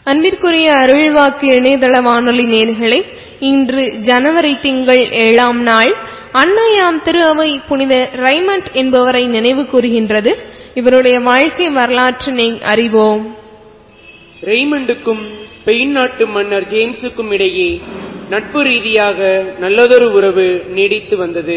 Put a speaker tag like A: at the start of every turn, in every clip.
A: அன்பிற்குரிய அருள்வாக்கு இணையதள வானொலி நேர்களே இன்று ஜனவரி திங்கள் ஏழாம் நாள் அன்னையாம் திரு அவை புனித ரைமண்ட் என்பவரை நினைவு கூறுகின்றது இவருடைய வாழ்க்கை வரலாற்றினை அறிவோம்
B: ரெய்மண்டுக்கும் ஸ்பெயின் நாட்டு மன்னர் ஜேம்ஸுக்கும் இடையே நட்பு ரீதியாக நல்லதொரு உறவு நீடித்து வந்தது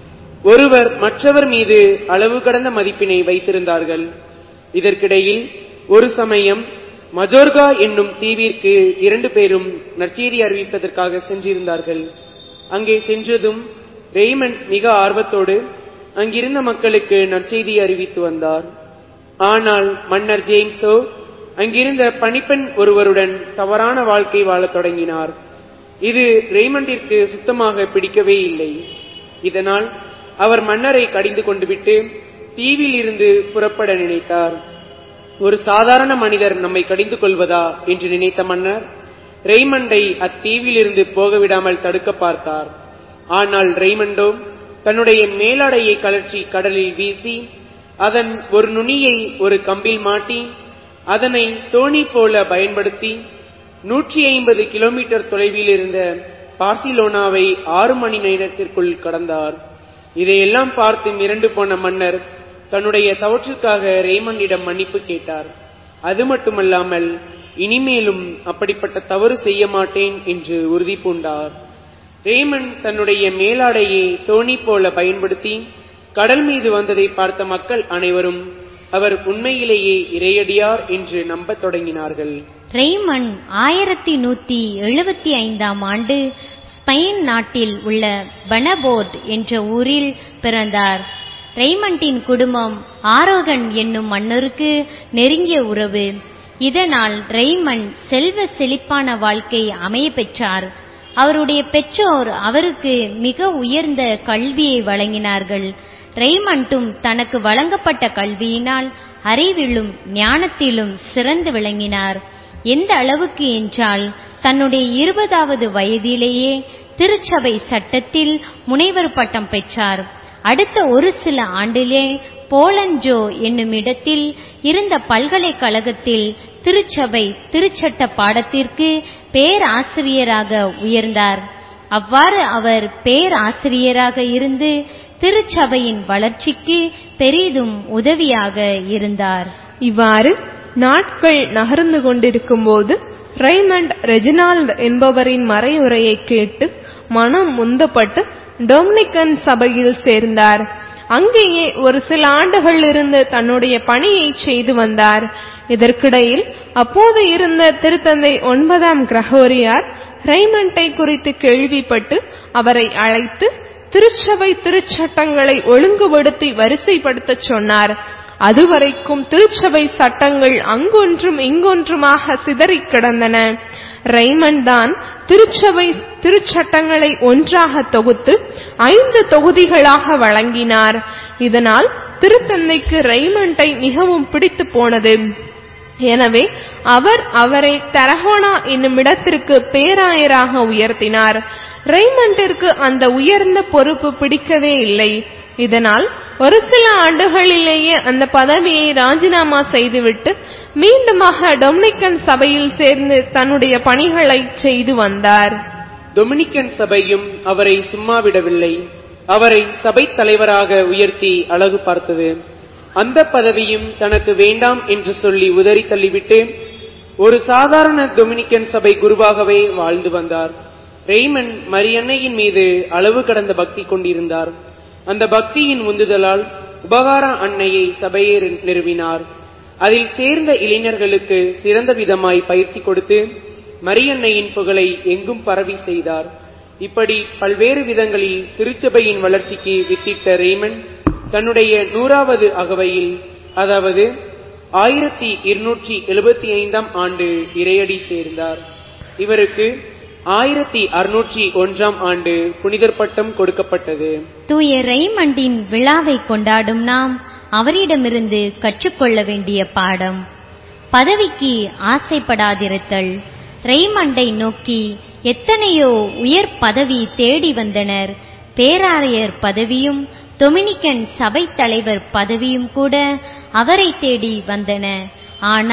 B: ஒருவர் மற்றவர் மீது அளவு கடந்த மதிப்பினை வைத்திருந்தார்கள் இதற்கிடையில் ஒரு சமயம் மஜோர்கா என்னும் தீவிற்கு இரண்டு பேரும் நற்செய்தி அறிவிப்பதற்காக சென்றிருந்தார்கள் அங்கே சென்றதும் ரெய்மண்ட் மிக ஆர்வத்தோடு அங்கிருந்த மக்களுக்கு நற்செய்தி அறிவித்து வந்தார் ஆனால் மன்னர் ஜேம்ஸோ அங்கிருந்த பணிப்பெண் ஒருவருடன் தவறான வாழ்க்கை வாழத் தொடங்கினார் இது ரெய்மண்டிற்கு சுத்தமாக பிடிக்கவே இல்லை இதனால் அவர் மன்னரை கடிந்து கொண்டு விட்டு தீவில் இருந்து புறப்பட நினைத்தார் ஒரு சாதாரண மனிதர் நம்மை கடிந்து கொள்வதா என்று நினைத்த மன்னர் ரெய்மண்டை அத்தீவிலிருந்து போக விடாமல் தடுக்க பார்த்தார் ஆனால் ரெய்மண்டோ தன்னுடைய மேலாடையை கலற்றி கடலில் வீசி அதன் ஒரு நுனியை ஒரு கம்பில் மாட்டி அதனை தோணி போல பயன்படுத்தி நூற்றி ஐம்பது கிலோமீட்டர் தொலைவில் இருந்த பார்சிலோனாவை ஆறு மணி நேரத்திற்குள் கடந்தார் இதையெல்லாம் பார்த்து மிரண்டு போன மன்னர் தன்னுடைய தவற்றுக்காக ரேமண்டிடம் மன்னிப்பு கேட்டார் அது மட்டுமல்லாமல் இனிமேலும் அப்படிப்பட்ட தவறு செய்ய மாட்டேன் என்று உறுதி பூண்டார் ரேமண்ட் தன்னுடைய மேலாடையை தோணி போல பயன்படுத்தி கடல் மீது வந்ததை பார்த்த மக்கள் அனைவரும் அவர் உண்மையிலேயே இறையடியார் என்று நம்பத் தொடங்கினார்கள்
C: ரெய்மன் ஆயிரத்தி நூத்தி எழுபத்தி ஐந்தாம் ஆண்டு ஸ்பெயின் நாட்டில் உள்ள பனபோர்ட் என்ற ஊரில் பிறந்தார் ரெய்மண்டின் குடும்பம் ஆரோகன் என்னும் மன்னருக்கு நெருங்கிய உறவு இதனால் ரெய்மன் செல்வ செழிப்பான வாழ்க்கை அமைய பெற்றார் அவருடைய பெற்றோர் அவருக்கு மிக உயர்ந்த கல்வியை வழங்கினார்கள் ரெய்மண்டும் தனக்கு வழங்கப்பட்ட கல்வியினால் அறிவிலும் ஞானத்திலும் சிறந்து விளங்கினார் எந்த அளவுக்கு என்றால் தன்னுடைய இருபதாவது வயதிலேயே திருச்சபை சட்டத்தில் முனைவர் பட்டம் பெற்றார் அடுத்த ஒரு சில ஆண்டிலே போலஞ்சோ என்னும் இடத்தில் இருந்த பல்கலைக்கழகத்தில் திருச்சபை திருச்சட்ட பாடத்திற்கு பேராசிரியராக உயர்ந்தார் அவ்வாறு அவர் பேராசிரியராக இருந்து திருச்சபையின் வளர்ச்சிக்கு பெரிதும் உதவியாக இருந்தார்
A: இவ்வாறு நாட்கள் நகர்ந்து கொண்டிருக்கும் போது ரெய்மண்ட் ரெஜினால்ட் என்பவரின் மறையுரையை கேட்டு மனம் முந்தப்பட்டு டொமினிக்கன் சபையில் சேர்ந்தார் அங்கேயே ஒரு சில ஆண்டுகள் இருந்து தன்னுடைய பணியை செய்து வந்தார் இதற்கிடையில் அப்போது இருந்த திருத்தந்தை ஒன்பதாம் கிரகோரியார் ரெய்மண்டை குறித்து கேள்விப்பட்டு அவரை அழைத்து திருச்சபை திருச்சட்டங்களை ஒழுங்குபடுத்தி வரிசைப்படுத்த சொன்னார் அதுவரைக்கும் திருச்சபை சட்டங்கள் அங்கொன்றும் இங்கொன்றுமாக சிதறிக் கிடந்தன ரெய்மண்ட் தான் திருச்சபை திருச்சட்டங்களை ஒன்றாக தொகுத்து ஐந்து தொகுதிகளாக வழங்கினார் இதனால் திருத்தந்தைக்கு ரெய்மண்டை மிகவும் பிடித்து போனது எனவே அவர் அவரை தரஹோனா என்னும் இடத்திற்கு பேராயராக உயர்த்தினார் ரெய்மண்டிற்கு அந்த உயர்ந்த பொறுப்பு பிடிக்கவே இல்லை இதனால் ஒரு சில ஆண்டுகளிலேயே அந்த பதவியை ராஜினாமா செய்துவிட்டு மீண்டுமாக டொமினிக்கன் சபையில் சேர்ந்து தன்னுடைய பணிகளை செய்து வந்தார்
B: டொமினிக்கன் சபையும் அவரை சும்மா விடவில்லை அவரை சபை தலைவராக உயர்த்தி அழகு பார்த்தது அந்த பதவியும் தனக்கு வேண்டாம் என்று சொல்லி உதறி தள்ளிவிட்டு ஒரு சாதாரண டொமினிக்கன் சபை குருவாகவே வாழ்ந்து வந்தார் ரெய்மன் மரியன்னையின் மீது அளவு கடந்த பக்தி கொண்டிருந்தார் அந்த பக்தியின் உந்துதலால் உபகார அன்னையை சபையை நிறுவினார் அதில் சேர்ந்த இளைஞர்களுக்கு சிறந்த விதமாய் பயிற்சி கொடுத்து மரியன்னையின் புகழை எங்கும் பரவி செய்தார் இப்படி பல்வேறு விதங்களில் திருச்சபையின் வளர்ச்சிக்கு வித்திட்ட ரேமன் தன்னுடைய நூறாவது அகவையில் அதாவது ஆயிரத்தி இருநூற்றி எழுபத்தி ஐந்தாம் ஆண்டு இறையடி சேர்ந்தார் இவருக்கு ஆயிரத்தி அறுநூற்றி ஒன்றாம் ஆண்டு புனிதர் பட்டம் கொடுக்கப்பட்டது
C: தூய ரெய்மண்டின் விழாவை கொண்டாடும் நாம் அவரிடமிருந்து கற்றுக்கொள்ள வேண்டிய பாடம் பதவிக்கு ஆசைப்படாதிருத்தல் ரெய்மண்டை நோக்கி எத்தனையோ உயர் பதவி தேடி வந்தனர் பேராயர் பதவியும் டொமினிக்கன் சபை தலைவர் பதவியும் கூட அவரை தேடி வந்தன ஆனால்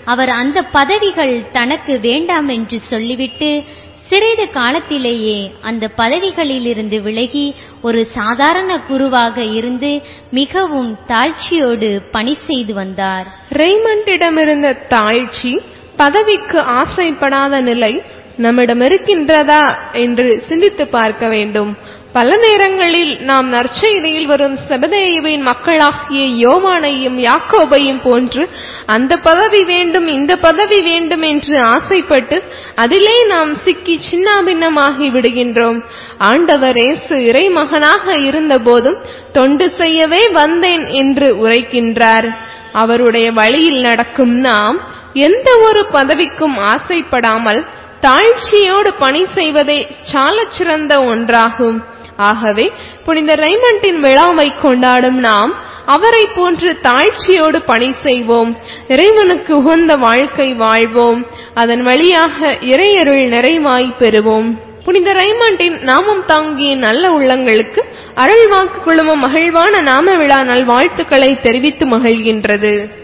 C: அவர் அந்த பதவிகள் தனக்கு வேண்டாம் என்று சொல்லிவிட்டு சிறிது காலத்திலேயே அந்த பதவிகளிலிருந்து விலகி ஒரு சாதாரண குருவாக இருந்து மிகவும் தாழ்ச்சியோடு பணி செய்து வந்தார்
A: ரெய்மண்டிடமிருந்த தாழ்ச்சி பதவிக்கு ஆசைப்படாத நிலை நம்மிடம் இருக்கின்றதா என்று சிந்தித்து பார்க்க வேண்டும் பல நேரங்களில் நாம் நற்செய்தியில் வரும் செபதேயுவின் மக்களாகிய யோவானையும் யாக்கோபையும் போன்று அந்த பதவி வேண்டும் இந்த பதவி வேண்டும் என்று ஆசைப்பட்டு அதிலே நாம் சிக்கி சின்னாபின்னமாகி விடுகின்றோம் ஆண்டவர் இயேசு இறைமகனாக இருந்தபோதும் தொண்டு செய்யவே வந்தேன் என்று உரைக்கின்றார் அவருடைய வழியில் நடக்கும் நாம் எந்த ஒரு பதவிக்கும் ஆசைப்படாமல் தாழ்ச்சியோடு பணி செய்வதே சாலச் சிறந்த ஒன்றாகும் ஆகவே புனித ரைமண்டின் விழாவை கொண்டாடும் நாம் அவரை போன்று தாழ்ச்சியோடு பணி செய்வோம் இறைவனுக்கு உகந்த வாழ்க்கை வாழ்வோம் அதன் வழியாக இறையருள் நிறைவாய் பெறுவோம் புனித ரைமண்டின் நாமம் தாங்கிய நல்ல உள்ளங்களுக்கு அருள்வாக்கு குழுமம் மகிழ்வான நாம விழா நல்வாழ்த்துக்களை தெரிவித்து மகிழ்கின்றது